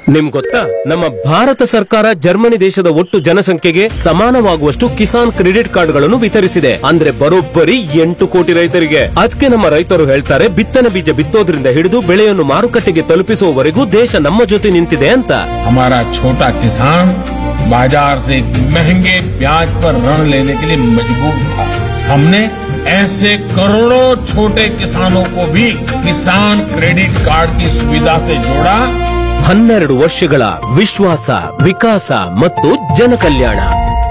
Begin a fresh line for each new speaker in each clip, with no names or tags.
ನಿಮ್ ಗೊತ್ತಾ ನಮ್ಮ ಭಾರತ ಸರ್ಕಾರ ಜರ್ಮನಿ ದೇಶದ ಒಟ್ಟು ಜನಸಂಖ್ಯೆಗೆ ಸಮಾನವಾಗುವಷ್ಟು ಕಿಸಾನ್ ಕ್ರೆಡಿಟ್ ಕಾರ್ಡ್ಗಳನ್ನು ವಿತರಿಸಿದೆ ಅಂದ್ರೆ ಬರೋಬ್ಬರಿ ಎಂಟು ಕೋಟಿ ರೈತರಿಗೆ ಅದಕ್ಕೆ ನಮ್ಮ ರೈತರು ಹೇಳ್ತಾರೆ ಬಿತ್ತನೆ ಬೀಜ ಬಿತ್ತೋದ್ರಿಂದ ಹಿಡಿದು ಬೆಳೆಯನ್ನು ಮಾರುಕಟ್ಟೆಗೆ ತಲುಪಿಸುವವರೆಗೂ ದೇಶ ನಮ್ಮ ಜೊತೆ ನಿಂತಿದೆ ಅಂತ
हमारा छोटा किसान बाजार से महंगे ब्याज पर ऋण लेने के लिए मजबूर था हमने ऐसे करोड़ों छोटे किसानों को भी किसान क्रेडिट कार्ड की सुविधा से जोड़ा
ಹನ್ನೆರಡು ವರ್ಷಗಳ ವಿಶ್ವಾಸ ವಿಕಾಸ ಮತ್ತು ಜನಕಲ್ಯಾಣ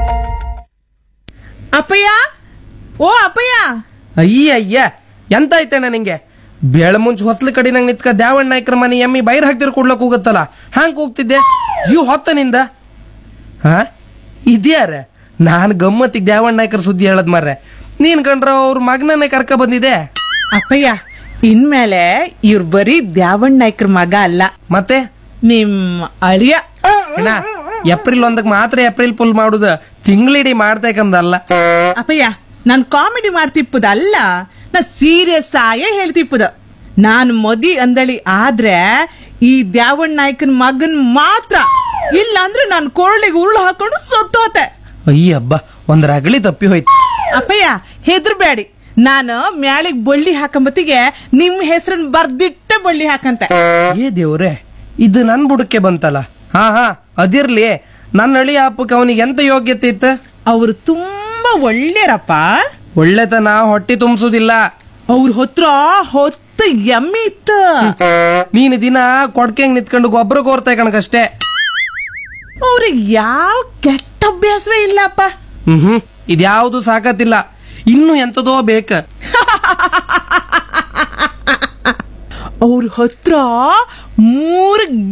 ಅಪ್ಪಯ್ಯ ಓ ಅಪ್ಪಯ್ಯ
ಅಯ್ಯ ಅಯ್ಯ ಎಂತ ಐತಣ್ಣ ನಿಂಗೆ ಬೆಳ ಮುಂಚೆ ಹೊಸ್ಲ ಕಡೆ ನಂಗೆ ನಿತ್ಕ ದ್ಯಾವಣ್ಣ ನಾಯ್ಕರ ಮನೆ ಎಮ್ಮಿ ಬೈರ್ ಹಾಕ್ತಿರ್ ಕೊಡ್ಲಕ್ ಹೋಗತ್ತಲ್ಲ ಹ್ಯಾಂಗ್ ಹೋಗ್ತಿದ್ದೆ ಜೀವ ಹೊತ್ತ ನಿಂದ ಹಾ ಇದ್ಯಾರ ನಾನು ಗಮ್ಮತ್ತಿಗೆ ದ್ಯಾವಣ್ಣ ನಾಯ್ಕರ ಸುದ್ದಿ ಹೇಳದ್ ಮಾರ್ರೆ ನೀನ್ ಕಂಡ್ರ ಅವ್ರ ಮಗನನ್ನೇ ಕರ್ಕ ಬಂದಿದೆ
ಅಪ್ಪಯ್ಯ ಇನ್ಮೇಲೆ ಇವ್ರು ಬರೀ ದ್ಯಾವಣ್ಣ ನಾಯ್ಕರ ಮಗ ಅಲ್ಲ
ಮತ್ತೆ
ನಿಮ್ ಅಳಿಯ
ಅಣ್ಣ ಏಪ್ರಿಲ್ ಒಂದಕ್ಕೆ ಮಾತ್ರ ಏಪ್ರಿಲ್ ಫುಲ್ ಮಾಡುದ ತಿಂಗಳಿಡೀ ಮಾಡ್ತೇಕಂದಲ್ಲ
ಅಪ್ಪಯ್ಯ ನಾನ್ ಕಾಮಿಡಿ ಮಾಡ್ತಿಪ್ಪದ ಅಲ್ಲ ನಾ ಸೀರಿಯಸ್ ಆಯೇ ಹೇಳ್ತಿಪ್ಪದ ನಾನ್ ಮದಿ ಅಂದಳಿ ಆದ್ರೆ ಈ ದ್ಯಾವಣ್ಣ ನಾಯ್ಕನ್ ಮಗನ್ ಮಾತ್ರ ಇಲ್ಲ ಅಂದ್ರೆ ನಾನ್ ಕೊರಳಿಗೆ ಉರುಳು ಹಾಕೊಂಡು ಸೊತ್ತೋತೆ
ಅಯ್ಯ ಹಬ್ಬ ಒಂದ್ ರಗಳಿ ತಪ್ಪಿ ಹೋಯ್ತು
ಅಪ್ಪಯ್ಯ ಹೆದರ್ಬೇಡಿ ನಾನು ಮ್ಯಾಳಿಗ್ ಬಳ್ಳಿ ಹಾಕಂಬತ್ತಿಗೆ ನಿಮ್ ಹೆಸರನ್ನ ಬರ್ದಿಟ್ಟೆ ಬಳ್ಳಿ ಹಾಕಂತೆ
ಏ ದೇವ್ರೆ ಇದು ನನ್ ಬುಡಕ್ಕೆ ಬಂತಲ್ಲ ಹಾ ಹಾ ಅದಿರ್ಲಿ ನನ್ನ ಹಳಿ ಹಬ್ಬಕ್ಕೆ ಅವನಿಗೆ ಎಂತ ಯೋಗ್ಯತೆ ಇತ್ತು
ಅವ್ರು ತುಂಬಾ ಒಳ್ಳೆಯರಪ್ಪ
ಒಳ್ಳೆತನ ಹೊಟ್ಟಿ ತುಂಬಿಸುದಿಲ್ಲ
ಅವ್ರ ಹತ್ರ ಹೊತ್ತು ಎಮ್ಮೆ ಇತ್ತು
ನೀನು ದಿನ ಕೊಡ್ಕೆಂಗ್ ನಿತ್ಕೊಂಡು ಗೊಬ್ಬರ ಕೋರ್ತಾ ಕಣಕಷ್ಟೇ
ಅವ್ರಿಗೆ ಯಾವ ಕೆಟ್ಟ ಅಭ್ಯಾಸವೇ ಇಲ್ಲಪ್ಪ
ಹ್ಮ್ ಹ್ಮ್ ಇದ್ಯಾವುದು ಸಾಕತ್ತಿಲ್ಲ ಇನ್ನು ಎಂತದೋ ಬೇಕ
ಅವ್ರ ಹತ್ರ ಮೂರು